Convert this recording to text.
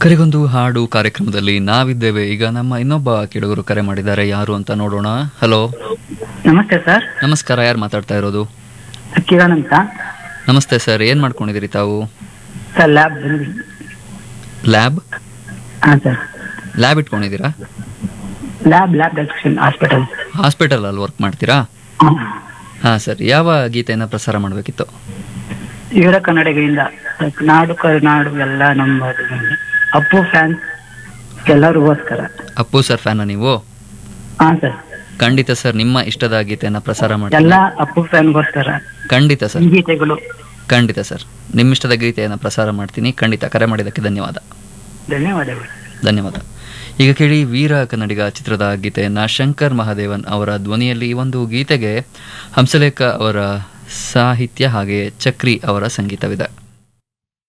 ಕರೆಗೊಂದು ಹಾಡು ಕಾರ್ಯಕ್ರಮದಲ್ಲಿ ನಾವಿದ್ದೇವೆ ಈಗ ನಮ್ಮ ಇನ್ನೊಬ್ಬ ಕೆಳಗರು ಕರೆ ಮಾಡಿದ್ದಾರೆ ಯಾರು ಅಂತ ನೋಡೋಣ ಹಲೋ ನಮಸ್ತೆ ಸರ್ ನಮಸ್ಕಾರ ಯಾರು ಮಾತಾಡ್ತಾ ಇರೋದು ಕಿರಣ್ ಅಂತ ನಮಸ್ತೆ ಸರ್ ಏನ್ ಮಾಡ್ಕೊಂಡಿದ್ದೀರಿ ತಾವು ಸರ್ ಲ್ಯಾಬ್ ಬಂದ್ವಿ ಲ್ಯಾಬ್ ಹಾಂ ಸರ್ ಲ್ಯಾಬ್ ಇಟ್ಕೊಂಡಿದ್ದೀರಾ lab lab direction hospital hospital ಅಲ್ಲಿ ವರ್ಕ್ ಮಾಡ್ತೀರಾ ಹಾ ಸರ್ ಯಾವ ಗೀತೆಯನ್ನ ಪ್ರಸಾರ ಮಾಡಬೇಕಿತ್ತು ಇವರ ಕನ್ನಡಿಗರಿಂದ ನಾಡು ಕರುನಾಡು ಎಲ್ಲ ನಮ್ಮ ಅಪ್ಪು ಫ್ಯಾನ್ಸ್ ಎಲ್ಲರಿಗೋಸ್ಕರ ಅಪ್ಪು ಸರ್ ಫ್ಯಾನ ನೀವು ಹಾಂ ಸರ್ ಖಂಡಿತ ಸರ್ ನಿಮ್ಮ ಇಷ್ಟದ ಗೀತೆಯನ್ನ ಪ್ರಸಾರ ಎಲ್ಲ ಮಾಡ್ತೀನಿ ಅಪ್ಪು ಫ್ಯಾನ್ಗೋಸ್ಕರ ಖಂಡಿತ ಸರ್ ಗೀತೆಗಳು ಖಂಡಿತ ಸರ್ ನಿಮ್ಮ ಇಷ್ಟದ ಗೀತೆಯನ್ನ ಪ್ರಸಾರ ಮಾಡ್ತೀನಿ ಖಂಡಿತ ಕರೆ ಮಾಡಿದ್ದಕ್ಕೆ ಧನ್ಯವಾದ ಧನ್ಯವಾದಗಳು ಧನ್ಯವಾದ ಈಗ ಕೇಳಿ ವೀರ ಕನ್ನಡಿಗ ಚಿತ್ರದ ಗೀತೆಯನ್ನ ಶಂಕರ್ ಮಹಾದೇವನ್ ಅವರ ಧ್ವನಿಯಲ್ಲಿ ಈ ಒಂದು ಗೀತೆಗೆ ಹಂಸಲೇಖ ಅವರ ಸಾಹಿತ್ಯ ಹಾಗೆಯೇ ಚಕ್ರಿ ಅವರ ಸಂಗೀತವಿದೆ